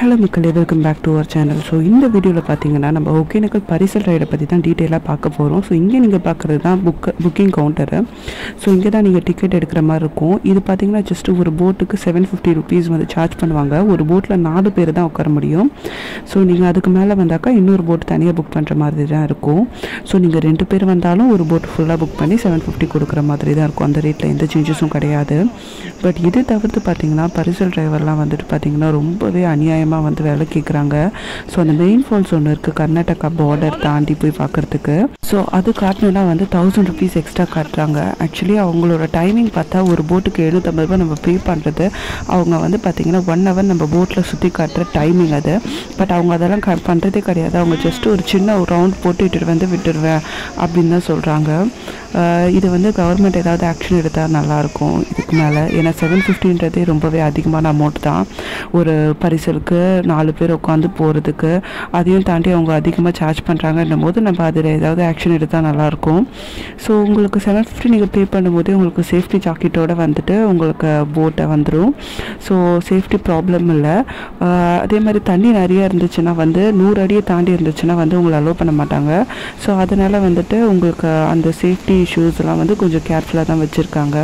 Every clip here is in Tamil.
ஹலோ மக்களே welcome back to our channel so இந்த வீடியோவில் பார்த்தீங்கன்னா நம்ம ஒகேனக்கல் பரிசல் ரைடை பற்றி தான் டீட்டெயிலாக பார்க்க போகிறோம் ஸோ இங்கே நீங்கள் பார்க்குறது தான் புக் புக்கிங் கவுண்டரு ஸோ இங்கே தான் நீங்கள் டிக்கெட் எடுக்கிற மாதிரி இருக்கும் இது பார்த்தீங்கன்னா ஜஸ்ட் ஒரு போட்டுக்கு செவன் ஃபிஃப்டி ருபீஸ் வந்து சார்ஜ் பண்ணுவாங்க ஒரு போட்டில் நாலு பேர் தான் உட்கார முடியும் ஸோ நீங்கள் அதுக்கு மேலே வந்தாக்கா இன்னொரு போட் தனியாக புக் பண்ணுற மாதிரி தான் இருக்கும் ஸோ நீங்கள் ரெண்டு பேர் வந்தாலும் ஒரு போட் ஃபுல்லாக புக் பண்ணி செவன் ஃபிஃப்டி கொடுக்குற மாதிரி தான் இருக்கும் அந்த ரேட்டில் எந்த சேஞ்சஸும் கிடையாது பட் இது தவிர்த்து பார்த்தீங்கன்னா பரிசல் டிரைவர்லாம் வந்துட்டு பார்த்தீங்கன்னா ரொம்பவே அநியாயமாக வந்து வேலை கேட்குறாங்க ஸோ அந்த மெயின் ஃபால்ஸ் ஒன்று இருக்குது கர்நாடகா பார்டர் தாண்டி போய் பார்க்குறதுக்கு ஸோ அது காட்டணும்னா வந்து தௌசண்ட் ருபீஸ் எக்ஸ்ட்ரா காட்டுறாங்க ஆக்சுவலி அவங்களோட டைமிங் பார்த்தா ஒரு போட்டுக்கு எழுநூற்றம்பது ரூபாய் நம்ம பே பண்ணுறது அவங்க வந்து பார்த்திங்கன்னா ஒன் ஹவர் நம்ம போட்டில் சுற்றி காட்டுற டைமிங் அது பட் அவங்க அதெல்லாம் க பண்ணுறதே கிடையாது அவங்க ஜஸ்ட் ஒரு சின்ன ஒரு ரவுண்ட் போட்டு இட்டுட்டு வந்து விட்டுருவேன் அப்படின்னு தான் சொல்கிறாங்க இது வந்து கவர்மெண்ட் ஏதாவது ஆக்ஷன் எடுத்தால் நல்லாயிருக்கும் இதுக்கு மேலே ஏன்னா செவன் ஃபிஃப்டின்றதே ரொம்பவே அதிகமான அமௌண்ட் தான் ஒரு பரிசலுக்கு நாலு பேர் உட்காந்து போகிறதுக்கு அதையும் தாண்டி அவங்க அதிகமாக சார்ஜ் பண்ணுறாங்கன்னும் போது நம்ம அதில் ஏதாவது ஆக்ஷன் எடுத்தால் நல்லாயிருக்கும் ஸோ உங்களுக்கு செவன் ஃபிஃப்டி நீங்கள் பே பண்ணும்போது உங்களுக்கு சேஃப்டி ஜாக்கெட்டோடு வந்துட்டு உங்களுக்கு போட்டை வந்துடும் ஸோ சேஃப்டி ப்ராப்ளம் இல்லை ஆஹ் அதே மாதிரி தண்ணி நிறைய இருந்துச்சுன்னா வந்து நூறு அடியை தாண்டி இருந்துச்சுன்னா வந்து உங்களை அலோவ் பண்ண மாட்டாங்க ஸோ அதனால் வந்துட்டு உங்களுக்கு அந்த சேஃப்டி இஷ்யூஸ்லாம் வந்து கொஞ்சம் கேர்ஃபுல்லாக தான் வச்சுருக்காங்க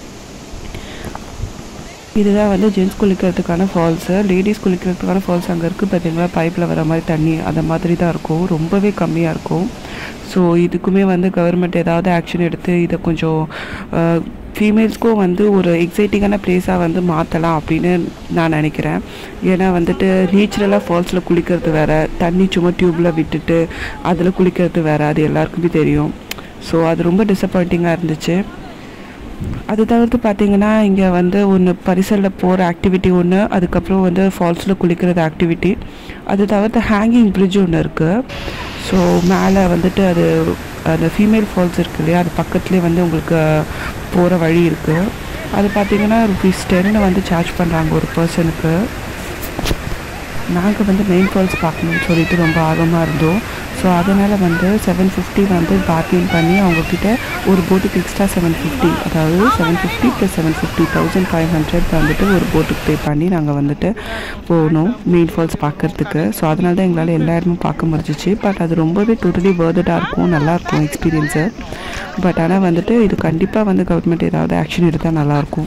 இதுதான் வந்து ஜென்ஸ் குளிக்கிறதுக்கான ஃபால்ஸு லேடிஸ் குளிக்கிறதுக்கான ஃபால்ஸ் அங்கே இருக்குது பார்த்தீங்களா பைப்பில் வர மாதிரி தண்ணி அந்த மாதிரி தான் இருக்கும் ரொம்பவே கம்மியாக இருக்கும் ஸோ இதுக்குமே வந்து கவர்மெண்ட் ஏதாவது ஆக்ஷன் எடுத்து இதை கொஞ்சம் ஃபீமேல்ஸ்க்கும் வந்து ஒரு எக்ஸைட்டிங்கான ப்ளேஸாக வந்து மாற்றலாம் அப்படின்னு நான் நினைக்கிறேன் ஏன்னா வந்துட்டு நேச்சுரலாக ஃபால்ஸில் குளிக்கிறது வேறு தண்ணி சும்மா டியூப்பில் விட்டுட்டு அதில் குளிக்கிறது வேறு அது எல்லாருக்குமே தெரியும் ஸோ அது ரொம்ப டிசப்பாயிண்டிங்காக இருந்துச்சு அது தவிர்த்து பார்த்தீங்கன்னா இங்கே வந்து ஒன்று பரிசலில் போகிற ஆக்டிவிட்டி ஒன்று அதுக்கப்புறம் வந்து ஃபால்ஸில் குளிக்கிறது ஆக்டிவிட்டி அது தவிர்த்து ஹேங்கிங் பிரிட்ஜ் ஒன்று இருக்குது ஸோ மேலே வந்துட்டு அது அந்த ஃபீமேல் ஃபால்ஸ் இருக்கு இல்லையா அது பக்கத்துலேயே வந்து உங்களுக்கு போகிற வழி இருக்குது அது பார்த்தீங்கன்னா ருபீஸ் டென்னு வந்து சார்ஜ் பண்ணுறாங்க ஒரு பர்சனுக்கு நாங்கள் வந்து மெயின் ஃபால்ஸ் பார்க்கணும்னு சொல்லிட்டு ரொம்ப ஆர்வமாக இருந்தோம் ஸோ அதனால் வந்து செவன் ஃபிஃப்டி வந்து பார்க்கிங் பண்ணி அவங்கக்கிட்ட ஒரு போட்டுக்கு எக்ஸ்ட்ரா செவன் ஃபிஃப்டி அதாவது seven fifty plus seven fifty thousand five hundred வந்துட்டு ஒரு போட்டுக்கு பே பண்ணி நாங்கள் வந்துட்டு போனோம் மெயின் ஃபால்ஸ் பார்க்குறதுக்கு ஸோ அதனால தான் எங்களால் எல்லா இடமும் பார்க்க முடிஞ்சிச்சு பட் அது ரொம்பவே டோட்டலி வேர்தடாக இருக்கும் நல்லாயிருக்கும் எக்ஸ்பீரியன்ஸு பட் ஆனால் வந்துட்டு இது கண்டிப்பாக வந்து கவர்மெண்ட் ஏதாவது ஆக்ஷன் எடுத்தால் நல்லாயிருக்கும்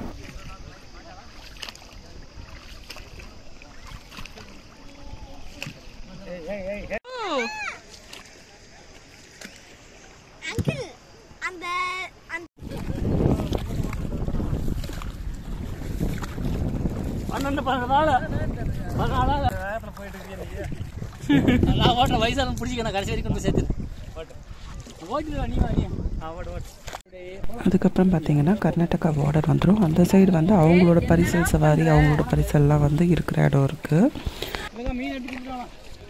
அங்கிள் அந்த அந்த பன்னெண்டு பதினாலு பதினாலு வேகத்தில் போயிட்டு இருக்கீங்க நான் ஓட்டுற வயசான பிடிச்சிக்க கடைசி வரைக்கும் வந்து சேர்த்து ஓட்டு நீ வா நீ ஆ ஓட்டு ஓட்டு அதுக்கப்புறம் பார்த்தீங்கன்னா கர்நாடகா பார்டர் வந்துடும் அந்த சைடு வந்து அவங்களோட பரிசல் சவாரி அவங்களோட பரிசல்லாம் வந்து இருக்கிற இடம் இருக்குது மீன் எப்படி கொடுத்துருவாங்க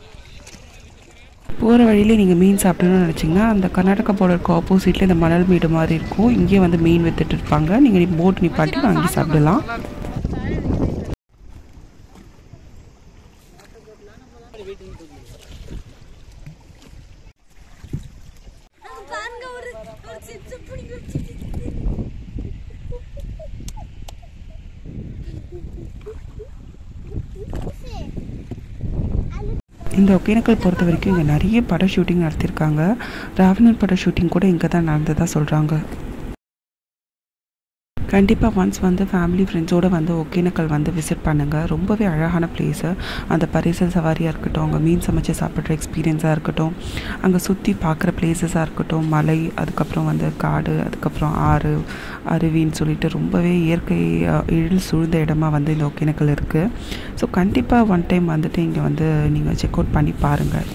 போகிற வழியிலே நீங்கள் மீன் சாப்பிடணும்னு நினச்சிங்கன்னா அந்த கர்நாடகா பார்டருக்கு ஆப்போசிட்டில் இந்த மணல் மீடு மாதிரி இருக்கும் இங்கேயே வந்து மீன் வித்துட்டு இருப்பாங்க நீங்கள் போட் நிப்பாட்டி வாங்கி சாப்பிடலாம் அங்க பாருங்க ஒரு ஒரு சிப்ஸ் பிடிக்கும் இந்த ஒகேனக்கல் பொறுத்த வரைக்கும் இங்கே நிறைய பட ஷூட்டிங் நடத்தியிருக்காங்க ராவணன் பட ஷூட்டிங் கூட இங்கே தான் நடந்ததா சொல்கிறாங்க கண்டிப்பாக ஒன்ஸ் வந்து ஃபேமிலி ஃப்ரெண்ட்ஸோடு வந்து ஒகேனக்கல் வந்து விசிட் பண்ணுங்கள் ரொம்பவே அழகான பிளேஸு அந்த பரிசல் சவாரியாக இருக்கட்டும் அங்கே மீன் சமைச்சு சாப்பிட்ற எக்ஸ்பீரியன்ஸாக இருக்கட்டும் அங்கே சுற்றி பார்க்குற பிளேசஸாக இருக்கட்டும் மலை அதுக்கப்புறம் வந்து காடு அதுக்கப்புறம் ஆறு அருவின்னு சொல்லிட்டு ரொம்பவே இயற்கை அஹ், எழில் சூழ்ந்த இடமா வந்து இந்த ஒகேனக்கல் இருக்குது ஸோ கண்டிப்பாக ஒன் டைம் வந்துட்டு இங்கே வந்து நீங்கள் செக் அவுட் பண்ணி பாருங்கள்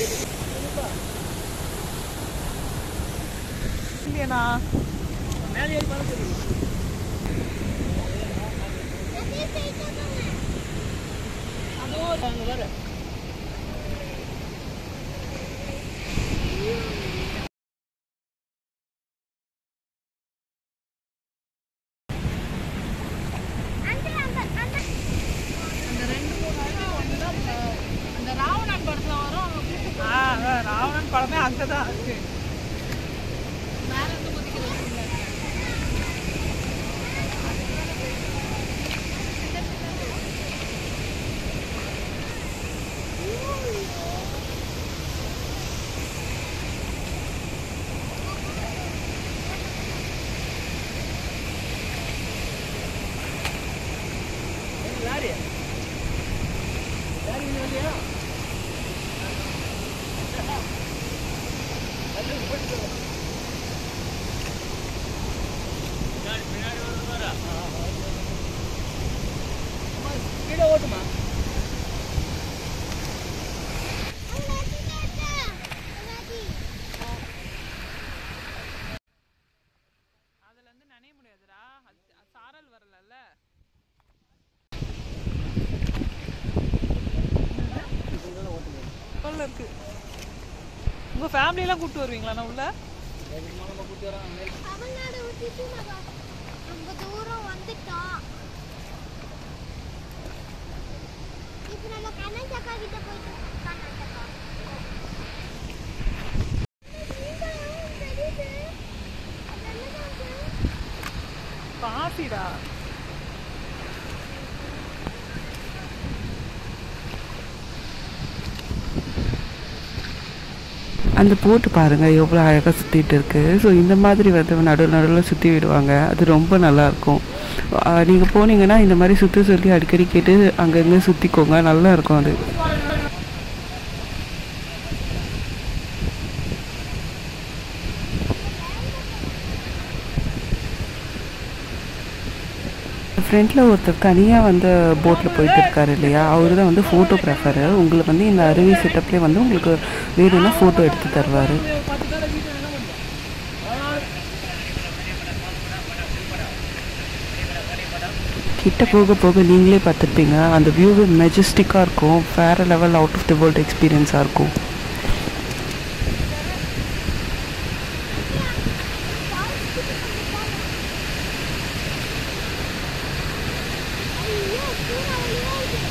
இல்லையாண்ணா மேலே ஏறி பழம் தெரியும் அதோ அங்கே வர ஆ அதான் ராவணன் படமே அங்கே தான் இருக்கு லாரி லாரி இங்கே வந்தியா கீழே ஓட்டுமா அதுல இருந்து நனைய முடியாதுடா அது அது சாரல் வரலல்ல உள்ள இருக்கு உங்க ஃபேமிலி எல்லாம் கூட்டு வருவீங்களா உள்ள தமிழ்நாடு விட்டுட்டு நம்ம ரொம்ப தூரம் வந்துட்டோம் இப்போ நம்ம கண்ணஞ்சக்கா கிட்ட போயிட்டு கண்ணஞ்சக்கா பாசிடா அந்த போட்டு பாருங்கள் எவ்வளோ அழகாக சுற்றிட்டு இருக்கு ஸோ இந்த மாதிரி வந்து நடுவில் நடுவில் சுற்றி விடுவாங்க அது ரொம்ப நல்லாயிருக்கும் நீங்கள் போனீங்கன்னா இந்த மாதிரி சுற்றி சொல்லி அடிக்கடி கேட்டு அங்கங்கே சுற்றிக்கோங்க நல்லா இருக்கும் அது ஃப்ரண்ட்டில் ஒருத்தர் தனியாக வந்து போட்டில் போயிட்டு இருக்காரு இல்லையா அவர் தான் வந்து ஃபோட்டோகிராஃபரு உங்களுக்கு வந்து இந்த அருவி செட்டப்லேயே வந்து உங்களுக்கு வேணும்னா ஃபோட்டோ எடுத்து தருவார் பத்து பேரை வீட்டில் என்ன பண்ணுவோம் கிட்ட போக போக நீங்களே பார்த்துருப்பீங்க அந்த வியூவு மெஜஸ்டிக்காக இருக்கும் வேறு level out of the world எக்ஸ்பீரியன்ஸாக இருக்கும் ஐயோ சூறாவளியா இருக்கு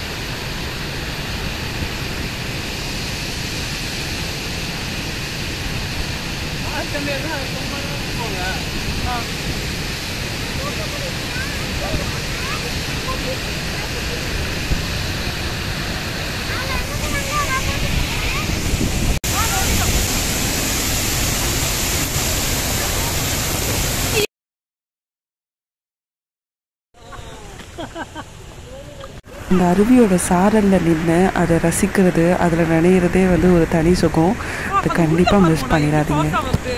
இந்த அருவியோட சாரலில் நின்று அதை ரசிக்கிறது அதில் நினைக்கிறதே வந்து ஒரு தனி சுகம் அதை கண்டிப்பாக மிஸ் பண்ணிடாதீங்க வந்து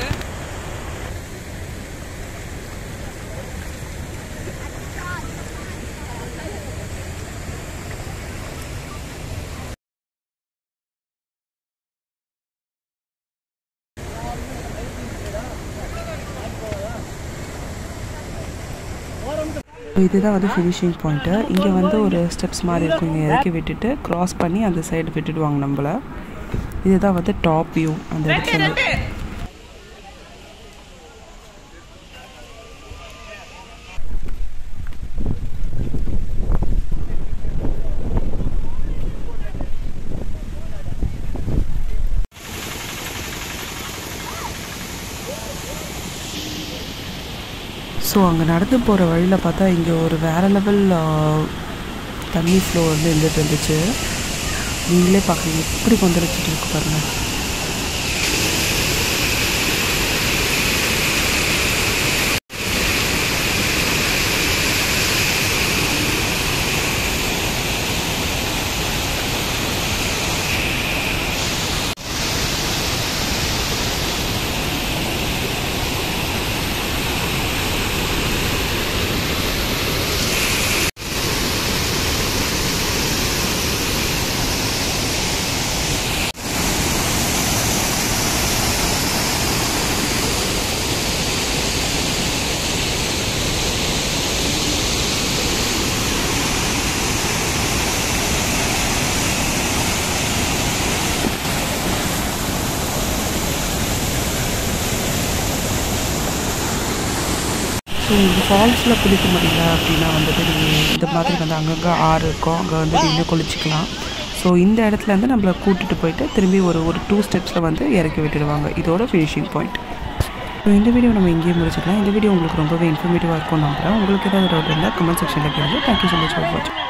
இதுதான் வந்து ஃபினிஷிங் பாயிண்ட்டு இங்கே வந்து ஒரு ஸ்டெப்ஸ் மாதிரி இருக்கும் இங்கே இறக்கி விட்டுட்டு க்ராஸ் பண்ணி அந்த சைடு விட்டுடுவாங்க நம்மள இதுதான் வந்து டாப் வியூ அந்த இடத்துல இருந்து. ஸோ அங்கே நடந்து போகிற வழியில் பார்த்தா இங்கே ஒரு வேறு லெவல் தண்ணி ஃப்ளோ வந்து இருந்துட்டு இருந்துச்சு நீங்களே பார்க்குறீங்க எப்படி கொந்தளிச்சிட்டு இருக்கு பாருங்க ஸோ உங்களுக்கு ஃபால்ஸில் குளிக்க முடியல அப்படின்னா வந்துட்டு நீங்கள் இந்த மாதிரி வந்து அங்கங்கே ஆறு இருக்கும் அங்கே வந்து நீங்கள் குளிச்சிக்கலாம் ஸோ இந்த இடத்துல இருந்து நம்மளை கூட்டிகிட்டு போயிட்டு திரும்பி ஒரு ஒரு டூ ஸ்டெப்ஸில் வந்து இறக்கி விட்டுடுவாங்க இதோட ஃபினிஷிங் பாயிண்ட் ஸோ இந்த வீடியோ நம்ம இங்கேயே முடிச்சுக்கலாம் இந்த வீடியோ உங்களுக்கு ரொம்பவே இன்ஃபர்மேட்டிவாக இருக்கும் நம்புறேன் உங்களுக்கு ஏதாவது டவுட் இருந்தால் கமெண்ட் செக்ஷனில் கேளுங்க தேங்க்யூ ஸோ மச் ஃபார் வாட்சிங்